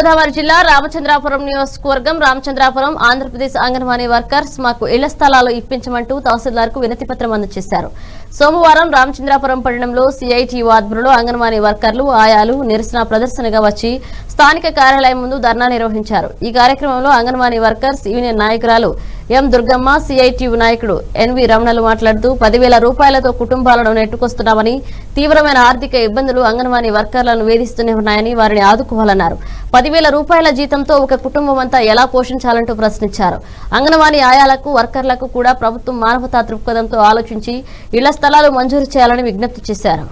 గోదావరి జిల్లా రామచంద్రాపురం నియోజకవర్గం రామచంద్రాపురం ఆంధ్రప్రదేశ్ అంగన్వాడీ వర్కర్స్ మాకు ఇళ్ల స్థలాలు ఇప్పించమంటూ తహసీల్దార్ కు వినతి పత్రం అందజేశారు సోమవారం రామచంద్రాపురం పట్టణంలో సిఐటియు ఆధ్వర్యంలో అంగన్వాడీ వర్కర్లు ఆయాలు నిరసన ప్రదర్శనగా వచ్చి స్థానిక కార్యాలయం ముందు ధర్నా నిర్వహించారు ఈ కార్యక్రమంలో అంగన్వాడీ వర్కర్స్ యూనియన్ నాయకురాలు ఎం దుర్గమ్మ సిఐటియు నాయకుడు ఎన్వి రమణలు మాట్లాడుతూ పదివేల రూపాయలతో కుటుంబాలను నెట్టుకొస్తున్నామని తీవ్రమైన ఆర్థిక ఇబ్బందులు అంగన్వాడీ వర్కర్లను వేధిస్తూనే ఉన్నాయని వారిని ఆదుకోవాలన్నారు పదివేల రూపాయల జీతంతో ఒక కుటుంబం అంతా ఎలా పోషించాలంటూ ప్రశ్నించారు అంగన్వాడీ ఆయాలకు వర్కర్లకు కూడా ప్రభుత్వం మానవతా దృక్పథంతో ఆలోచించి ఇళ్ల స్థలాలు మంజూరు చేయాలని విజ్ఞప్తి చేశారు